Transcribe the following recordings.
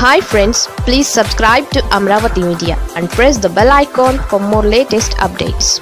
hi friends please subscribe to Amaravati media and press the bell icon for more latest updates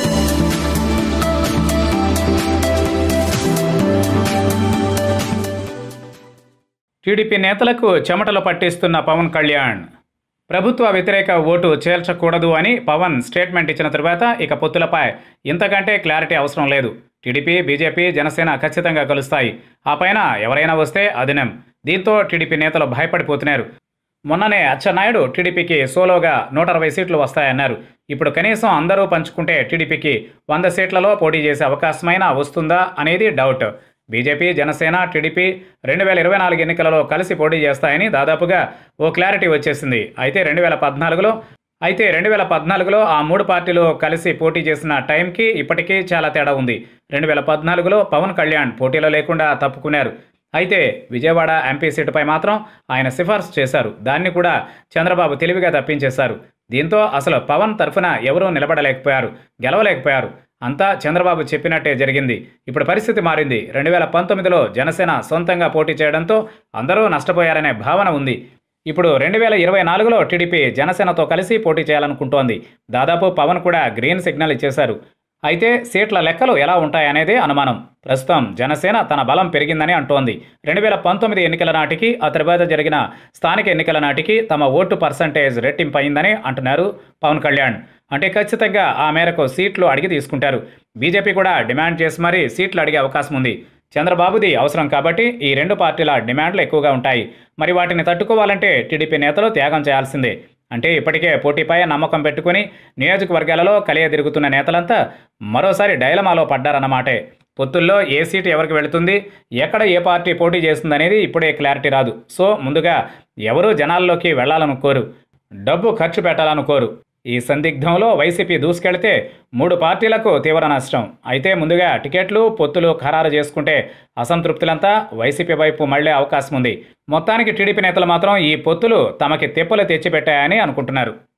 TDP నేతలకు చెమటలు పట్టిస్తున్న పవన్ కళ్యాణ్ ప్రభుత్వ వ్యతిరేక vote చేల్చకూడదు అని Pawan statement ఇచ్చిన తరువాత ఇక పొత్తులపై ఇంతకంటే క్లారిటీ అవసరం లేదు టీడీపీ బీజేపీ జనసేన ఖచ్చితంగా కలుస్తాయి ఆ పైన ఎవరైనా వస్తే అదినం దీంతో టీడీపీ నేతలు భయపడిపోతున్నారు మొన్ననే అచ్చెన్నాయుడు టీడీపీకి సోలోగా నూట అరవై సీట్లు వస్తాయన్నారు ఇప్పుడు కనీసం అందరూ పంచుకుంటే టీడీపీకి వంద సీట్లలో పోటీ చేసే అవకాశమైనా వస్తుందా అనేది డౌట్ బీజేపీ జనసేన టీడీపీ రెండు వేల ఇరవై నాలుగు ఎన్నికలలో కలిసి పోటీ చేస్తాయని దాదాపుగా ఓ క్లారిటీ వచ్చేసింది అయితే రెండు వేల పద్నాలుగులో అయితే రెండు వేల పద్నాలుగులో ఆ మూడు పార్టీలు కలిసి పోటీ చేసిన టైంకి ఇప్పటికీ చాలా తేడా ఉంది రెండు వేల పద్నాలుగులో పవన్ కళ్యాణ్ పోటీలో లేకుండా తప్పుకున్నారు అయితే విజయవాడ ఎంపీ సీటుపై మాత్రం ఆయన సిఫార్సు చేశారు దాన్ని కూడా చంద్రబాబు తెలివిగా తప్పించేశారు దీంతో అసలు పవన్ తరఫున ఎవరూ నిలబడలేకపోయారు గెలవలేకపోయారు అంతా చంద్రబాబు చెప్పినట్టే జరిగింది ఇప్పుడు పరిస్థితి మారింది రెండు వేల పంతొమ్మిదిలో జనసేన సొంతంగా పోటీ చేయడంతో అందరూ నష్టపోయారనే భావన ఉంది ఇప్పుడు రెండు వేల ఇరవై నాలుగులో టీడీపీ జనసేనతో కలిసి పోటీ చేయాలనుకుంటోంది దాదాపు పవన్ కూడా గ్రీన్ సిగ్నల్ ఇచ్చేశారు అయితే సీట్ల లెక్కలు ఎలా ఉంటాయనేదే అనుమానం ప్రస్తుతం జనసేన తన బలం పెరిగిందని అంటోంది రెండు వేల పంతొమ్మిది ఎన్నికల నాటికి ఆ తర్వాత జరిగిన స్థానిక ఎన్నికల నాటికి తమ ఓటు పర్సంటేజ్ రెట్టింపు అయిందని అంటున్నారు పవన్ కళ్యాణ్ అంటే ఖచ్చితంగా ఆ మేరకు సీట్లు అడిగి తీసుకుంటారు బీజేపీ కూడా డిమాండ్ చేసి మరీ సీట్లు అడిగే అవకాశం ఉంది చంద్రబాబుది అవసరం కాబట్టి ఈ రెండు పార్టీల డిమాండ్లు ఎక్కువగా ఉంటాయి మరి వాటిని తట్టుకోవాలంటే టీడీపీ నేతలు త్యాగం చేయాల్సిందే అంటే ఇప్పటికే పోటీపై నమ్మకం పెట్టుకుని నియోజకవర్గాలలో కలియ తిరుగుతున్న నేతలంతా మరోసారి డైలమాలో పడ్డారన్నమాటే పొత్తుల్లో ఏ సీటు ఎవరికి వెళుతుంది ఎక్కడ ఏ పార్టీ పోటీ చేస్తుందనేది ఇప్పుడే క్లారిటీ రాదు సో ముందుగా ఎవరూ జనాల్లోకి వెళ్లాలనుకోరు డబ్బు ఖర్చు పెట్టాలనుకోరు ఈ సందిగ్ధంలో వైసీపీ దూసుకెళ్తే మూడు పార్టీలకు తీవ్ర నష్టం అయితే ముందుగా టికెట్లు పొత్తులు ఖరారు చేసుకుంటే అసంతృప్తులంతా వైసీపీ వైపు మళ్లే అవకాశం ఉంది మొత్తానికి టీడీపీ నేతలు మాత్రం ఈ పొత్తులు తమకి తెప్పలు తెచ్చిపెట్టాయని అనుకుంటున్నారు